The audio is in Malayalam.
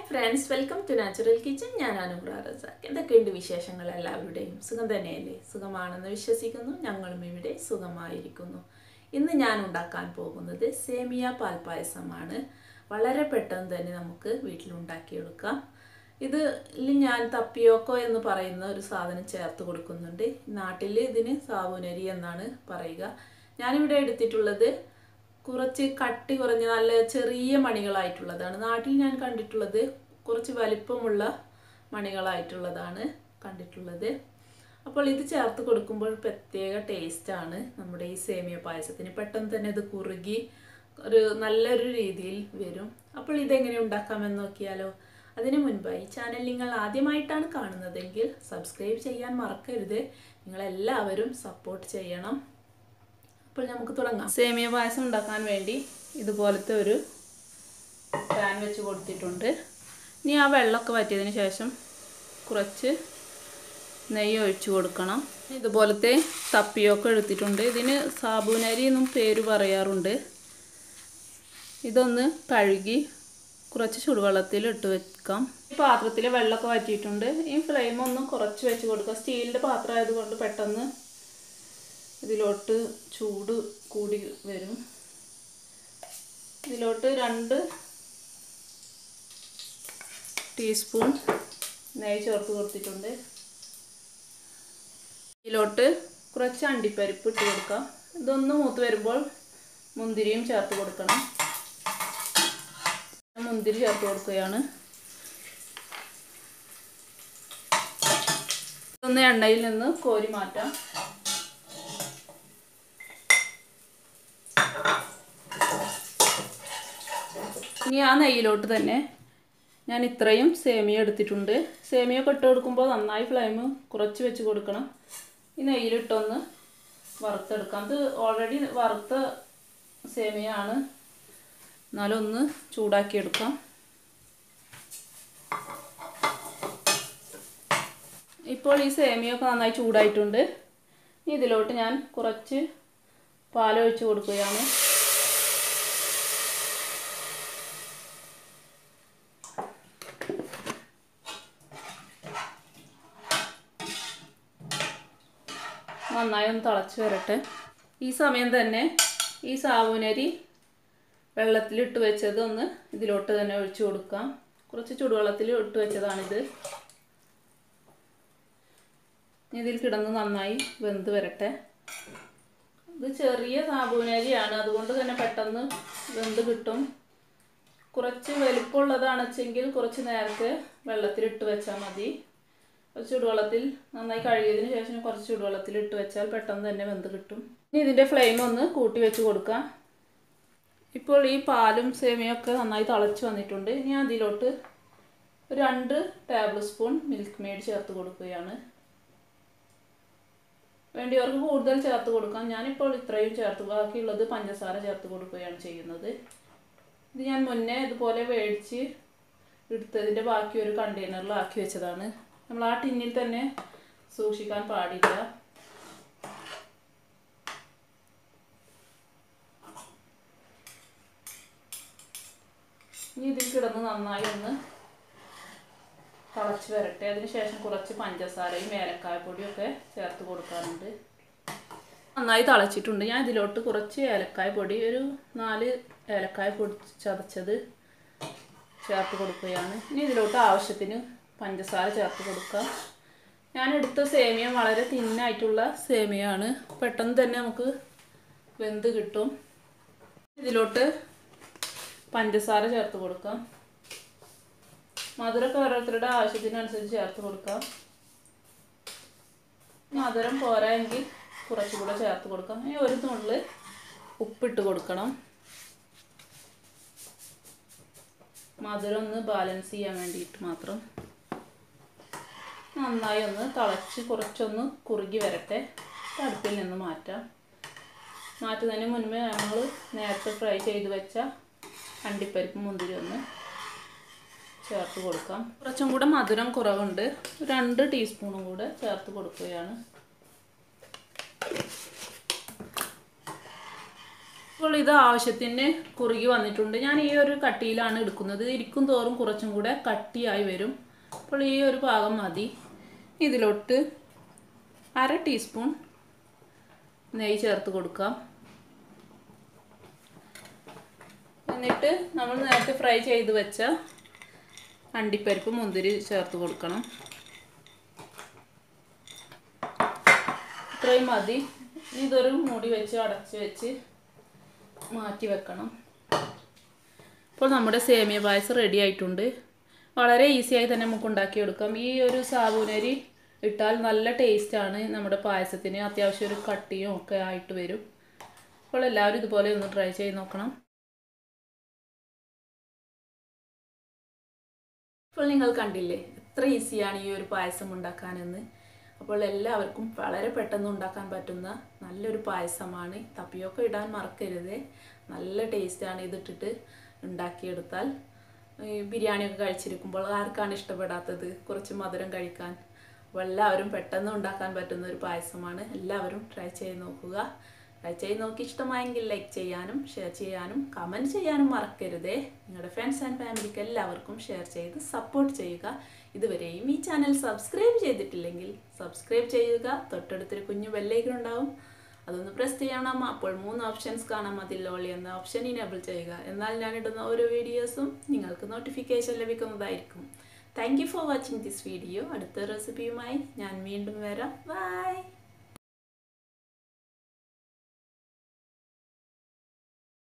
friends welcome to natural kitchen ഞാൻ അനുപ്ര റസാഖ് എന്തൊക്കെയുണ്ട് വിശേഷങ്ങൾ എല്ലാവരുടെയും സുഖം തന്നെയല്ലേ സുഖമാണെന്ന് വിശ്വസിക്കുന്നു ഞങ്ങളും ഇവിടെ സുഖമായിരിക്കുന്നു ഇന്ന് ഞാൻ ഉണ്ടാക്കാൻ പോകുന്നത് സേമിയ പാൽപ്പായസമാണ് വളരെ പെട്ടെന്ന് തന്നെ നമുക്ക് വീട്ടിലുണ്ടാക്കിയെടുക്കാം ഇത് ഞാൻ തപ്പിയോക്കോ എന്ന് പറയുന്ന ഒരു സാധനം ചേർത്ത് കൊടുക്കുന്നുണ്ട് നാട്ടിൽ ഇതിന് സാബുനരി എന്നാണ് പറയുക ഞാനിവിടെ എടുത്തിട്ടുള്ളത് കുറച്ച് കട്ടി കുറഞ്ഞ നല്ല ചെറിയ മണികളായിട്ടുള്ളതാണ് നാട്ടിൽ ഞാൻ കണ്ടിട്ടുള്ളത് കുറച്ച് വലിപ്പമുള്ള മണികളായിട്ടുള്ളതാണ് കണ്ടിട്ടുള്ളത് അപ്പോൾ ഇത് ചേർത്ത് കൊടുക്കുമ്പോൾ പ്രത്യേക ടേസ്റ്റാണ് നമ്മുടെ ഈ സേമിയ പായസത്തിന് പെട്ടെന്ന് തന്നെ ഇത് കുറുകി ഒരു നല്ലൊരു രീതിയിൽ വരും അപ്പോൾ ഇതെങ്ങനെ ഉണ്ടാക്കാമെന്ന് നോക്കിയാലോ അതിനു മുൻപായി ചാനൽ നിങ്ങൾ ആദ്യമായിട്ടാണ് കാണുന്നതെങ്കിൽ സബ്സ്ക്രൈബ് ചെയ്യാൻ മറക്കരുത് നിങ്ങളെല്ലാവരും സപ്പോർട്ട് ചെയ്യണം അപ്പോൾ നമുക്ക് തുടങ്ങാം സേമിയ പായസം ഉണ്ടാക്കാൻ വേണ്ടി ഇതുപോലത്തെ ഒരു പാൻ വെച്ച് കൊടുത്തിട്ടുണ്ട് ഇനി ആ വെള്ളമൊക്കെ വറ്റിയതിന് ശേഷം കുറച്ച് നെയ്യ് ഒഴിച്ചു കൊടുക്കണം ഇതുപോലത്തെ തപ്പിയൊക്കെ എടുത്തിട്ടുണ്ട് ഇതിന് സാബൂനരി എന്നും പേര് പറയാറുണ്ട് ഇതൊന്ന് കഴുകി കുറച്ച് ചുടുവെള്ളത്തിൽ ഇട്ട് വെക്കാം ഈ പാത്രത്തിൽ വെള്ളമൊക്കെ വറ്റിയിട്ടുണ്ട് ഈ ഫ്ലെയിം ഒന്ന് കുറച്ച് വെച്ച് കൊടുക്കുക സ്റ്റീലിൻ്റെ പാത്രം ആയതുകൊണ്ട് പെട്ടെന്ന് ഇതിലോട്ട് ചൂട് കൂടി വരും ഇതിലോട്ട് രണ്ട് ടീസ്പൂൺ നെയ്യ് ചേർത്ത് കൊടുത്തിട്ടുണ്ട് ഇതിലോട്ട് കുറച്ച് അണ്ടിപ്പരിപ്പ് ഇട്ട് കൊടുക്കാം ഇതൊന്ന് മൂത്ത് വരുമ്പോൾ മുന്തിരിയും ചേർത്ത് കൊടുക്കണം മുന്തിരി ചേർത്ത് കൊടുക്കുകയാണ് ഇതൊന്ന് എണ്ണയിൽ നിന്ന് കോരി മാറ്റാം ഇനി ആ നെയ്യിലോട്ട് തന്നെ ഞാൻ ഇത്രയും സേമിയ എടുത്തിട്ടുണ്ട് സേമിയ ഒക്കെ ഇട്ട് കൊടുക്കുമ്പോൾ നന്നായി ഫ്ലെയിം കുറച്ച് വെച്ച് കൊടുക്കണം ഈ നെയ്യിലിട്ടൊന്ന് വറുത്തെടുക്കാം ഇത് ഓൾറെഡി വറുത്ത സേമിയ ആണ് എന്നാലും ഒന്ന് ചൂടാക്കി എടുക്കാം ഇപ്പോൾ ഈ സേമിയൊക്കെ നന്നായി ചൂടായിട്ടുണ്ട് ഇനി ഇതിലോട്ട് ഞാൻ കുറച്ച് പാലൊഴിച്ച് കൊടുക്കുകയാണ് നന്നായി ഒന്ന് തിളച്ച് വരട്ടെ ഈ സമയം തന്നെ ഈ സാബുനരി വെള്ളത്തിലിട്ട് വെച്ചത് ഒന്ന് ഇതിലോട്ട് തന്നെ ഒഴിച്ചു കൊടുക്കാം കുറച്ച് ചൂടുവെള്ളത്തിൽ ഇട്ട് വെച്ചതാണിത് ഇതിൽ കിടന്ന് നന്നായി വെന്ത് വരട്ടെ ഇത് ചെറിയ സാബൂനരിയാണ് അതുകൊണ്ട് തന്നെ പെട്ടെന്ന് വെന്ത് കിട്ടും കുറച്ച് വലിപ്പമുള്ളതാണ് വെച്ചെങ്കിൽ കുറച്ച് നേരത്തെ വെള്ളത്തിലിട്ട് വെച്ചാൽ മതി കുറച്ച് ചൂടുവെള്ളത്തിൽ നന്നായി കഴുകിയതിന് ശേഷം കുറച്ച് ചൂടുവെള്ളത്തിൽ ഇട്ട് വെച്ചാൽ പെട്ടെന്ന് തന്നെ വെന്ത് കിട്ടും ഇനി ഇതിൻ്റെ ഫ്ലെയിം ഒന്ന് കൂട്ടി വെച്ച് കൊടുക്കാം ഇപ്പോൾ ഈ പാലും സേമിയൊക്കെ നന്നായി തിളച്ച് വന്നിട്ടുണ്ട് ഇനി അതിലോട്ട് രണ്ട് ടേബിൾ സ്പൂൺ മിൽക്ക് മെയ്ഡ് ചേർത്ത് കൊടുക്കുകയാണ് വേണ്ടിയവർക്ക് കൂടുതൽ ചേർത്ത് കൊടുക്കാം ഞാനിപ്പോൾ ഇത്രയും ചേർത്ത് ബാക്കിയുള്ളത് പഞ്ചസാര ചേർത്ത് കൊടുക്കുകയാണ് ചെയ്യുന്നത് ഇത് ഞാൻ മുന്നേ ഇതുപോലെ മേടിച്ച് എടുത്തതിൻ്റെ ബാക്കി ഒരു കണ്ടെയ്നറിലാക്കി വെച്ചതാണ് നമ്മൾ ആ ടിന്നിൽ തന്നെ സൂക്ഷിക്കാൻ പാടില്ല ഇനി ഇതിൽ കിടന്ന് നന്നായി ഒന്ന് തിളച്ച് വരട്ടെ അതിനുശേഷം കുറച്ച് പഞ്ചസാരയും ഏലക്കായപ്പൊടിയൊക്കെ ചേർത്ത് കൊടുക്കാറുണ്ട് നന്നായി തിളച്ചിട്ടുണ്ട് ഞാൻ ഇതിലോട്ട് കുറച്ച് ഏലക്കായ പൊടി ഒരു നാല് ഏലക്കായ പൊടി ചതച്ചത് ചേർത്ത് കൊടുക്കുകയാണ് ഇനി ഇതിലോട്ട് ആവശ്യത്തിന് പഞ്ചസാര ചേർത്ത് കൊടുക്കാം ഞാൻ എടുത്ത സേമിയ വളരെ തിന്നായിട്ടുള്ള സേമിയാണ് പെട്ടെന്ന് തന്നെ നമുക്ക് വെന്ത് കിട്ടും ഇതിലോട്ട് പഞ്ചസാര ചേർത്ത് കൊടുക്കാം മധുരമൊക്കെ ഓരോരുത്തരുടെ ആവശ്യത്തിനനുസരിച്ച് ചേർത്ത് കൊടുക്കാം മധുരം പോരായെങ്കിൽ കുറച്ചുകൂടെ ചേർത്ത് കൊടുക്കാം ഇനി ഒരു നുള്ളിൽ ഉപ്പിട്ട് കൊടുക്കണം മധുരം ഒന്ന് ബാലൻസ് ചെയ്യാൻ വേണ്ടിയിട്ട് മാത്രം നന്നായി ഒന്ന് തിളച്ച് കുറച്ചൊന്ന് കുറുകി വരട്ടെ അടുപ്പിൽ നിന്ന് മാറ്റാം മാറ്റുന്നതിന് മുൻപേ നമ്മൾ നേരത്തെ ഫ്രൈ ചെയ്ത് വെച്ച അണ്ടിപ്പരിപ്പ് മുന്തിരി ഒന്ന് ചേർത്ത് കൊടുക്കാം കുറച്ചും കൂടെ മധുരം കുറവുണ്ട് രണ്ട് ടീസ്പൂണും കൂടെ ചേർത്ത് കൊടുക്കുകയാണ് അപ്പോൾ ഇത് ആവശ്യത്തിന് കുറുകി വന്നിട്ടുണ്ട് ഞാൻ ഈ ഒരു കട്ടിയിലാണ് എടുക്കുന്നത് ഇരിക്കും തോറും കുറച്ചും കൂടെ കട്ടിയായി വരും അപ്പോൾ ഈ ഒരു ഭാഗം മതി ഇതിലോട്ട് അര ടീസ്പൂൺ നെയ്യ് ചേർത്ത് കൊടുക്കാം എന്നിട്ട് നമ്മൾ നേരത്തെ ഫ്രൈ ചെയ്ത് വെച്ച അണ്ടിപ്പരിപ്പ് മുന്തിരി ചേർത്ത് കൊടുക്കണം ഇത്രയും മതി ഇതൊരു മൂടി വെച്ച് അടച്ച് വെച്ച് മാറ്റി വെക്കണം ഇപ്പോൾ നമ്മുടെ സേമിയ പായസം റെഡി ആയിട്ടുണ്ട് വളരെ ഈസിയായി തന്നെ നമുക്ക് ഉണ്ടാക്കിയെടുക്കാം ഈ ഒരു സാബൂനരി ഇട്ടാൽ നല്ല ടേസ്റ്റാണ് നമ്മുടെ പായസത്തിന് അത്യാവശ്യം ഒരു കട്ടിയും ഒക്കെ ആയിട്ട് വരും അപ്പോൾ എല്ലാവരും ഇതുപോലെ ഒന്ന് ട്രൈ ചെയ്ത് നോക്കണം ഇപ്പോൾ നിങ്ങൾ കണ്ടില്ലേ എത്ര ഈസിയാണ് ഈ ഒരു പായസം ഉണ്ടാക്കാനെന്ന് അപ്പോൾ എല്ലാവർക്കും വളരെ പെട്ടെന്ന് ഉണ്ടാക്കാൻ പറ്റുന്ന നല്ലൊരു പായസമാണ് തപ്പിയൊക്കെ ഇടാൻ മറക്കരുത് നല്ല ടേസ്റ്റാണ് ഇതിട്ടിട്ട് ഉണ്ടാക്കിയെടുത്താൽ ഈ ബിരിയാണിയൊക്കെ കഴിച്ചിരിക്കുമ്പോൾ ആർക്കാണ് ഇഷ്ടപ്പെടാത്തത് കുറച്ച് മധുരം കഴിക്കാൻ അപ്പോൾ എല്ലാവരും പെട്ടെന്ന് ഉണ്ടാക്കാൻ പറ്റുന്ന ഒരു പായസമാണ് എല്ലാവരും ട്രൈ ചെയ്ത് നോക്കുക ട്രൈ ചെയ്ത് നോക്കി ഇഷ്ടമായെങ്കിൽ ലൈക്ക് ചെയ്യാനും ഷെയർ ചെയ്യാനും കമൻറ്റ് ചെയ്യാനും മറക്കരുതേ നിങ്ങളുടെ ഫ്രണ്ട്സ് ആൻഡ് ഫാമിലിക്ക് എല്ലാവർക്കും ഷെയർ ചെയ്ത് സപ്പോർട്ട് ചെയ്യുക ഇതുവരെയും ഈ ചാനൽ സബ്സ്ക്രൈബ് ചെയ്തിട്ടില്ലെങ്കിൽ സബ്സ്ക്രൈബ് ചെയ്യുക തൊട്ടടുത്തൊരു കുഞ്ഞു ബെല്ലൈക്കൺ ഉണ്ടാവും അതൊന്ന് പ്രസ് ചെയ്യണം അപ്പോൾ മൂന്ന് ഓപ്ഷൻസ് കാണാം അതിൽ ഓളി എന്ന ഓപ്ഷൻ ഇനേബിൾ ചെയ്യുക എന്നാൽ ഞാൻ ഇടുന്ന ഓരോ വീഡിയോസും നിങ്ങൾക്ക് നോട്ടിഫിക്കേഷൻ ലഭിക്കുന്നതായിരിക്കും thank you for watching this video അടുത്ത റെസിപ്പിയുമായി ഞാൻ വീണ്ടും വരാം ബൈ